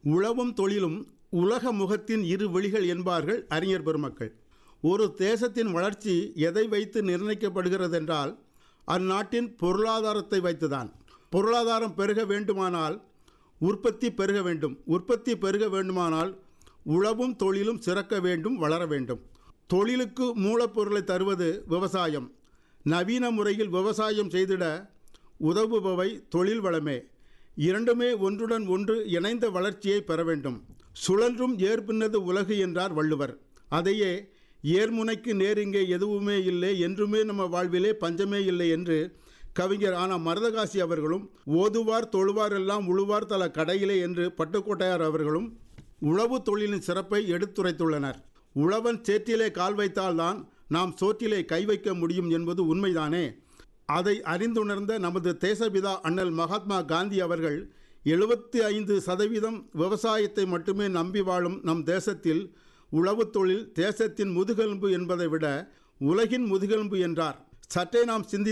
உழவும் தொழிலும் உலக முகத்தின் இரு வெளிகள் என்பார்கள் அறிஞர் பெருமக்கள் ஒரு தேசத்தின் வளர்ச்சி எதை வைத்து நிர்ணயிக்கப்படுகிறதென்றால் அந்நாட்டின் பொருளாதாரத்தை வைத்துதான் பொருளாதாரம் பெருக வேண்டுமானால் உற்பத்தி பெருக வேண்டும் உற்பத்தி பெருக வேண்டுமானால் உழவும் தொழிலும் சிறக்க வேண்டும் வளர வேண்டும் தொழிலுக்கு மூலப்பொருளை தருவது விவசாயம் நவீன முறையில் விவசாயம் செய்திட உதவுபவை தொழில் வளமே இரண்டுமே ஒன்றுடன் ஒன்று இணைந்த வளர்ச்சியை பெற வேண்டும் சுழன்றும் ஏற்பின்னது உலகு என்றார் வள்ளுவர் அதையே ஏர்முனைக்கு நேரிங்கே எதுவுமே இல்லை என்றுமே நம்ம வாழ்விலே பஞ்சமே இல்லை என்று கவிஞர் ஆனா மருதகாசி அவர்களும் ஓதுவார் தொழுவார் எல்லாம் உழுவார் தல கடையிலே என்று பட்டுக்கோட்டையார் அவர்களும் உழவு தொழிலின் சிறப்பை எடுத்துரைத்துள்ளனர் உழவன் சேற்றிலே கால் வைத்தால்தான் நாம் சோற்றிலே கை வைக்க முடியும் என்பது உண்மைதானே அதை அறிந்துணர்ந்த நமது தேசபிதா அண்ணல் மகாத்மா காந்தி அவர்கள் எழுபத்தி ஐந்து சதவீதம் விவசாயத்தை மட்டுமே நம்பி வாழும் நம் தேசத்தில் உழவுத் தொழில் தேசத்தின் முதுகெலும்பு என்பதை விட உலகின் முதுகெலும்பு என்றார் சற்றே நாம் சிந்தி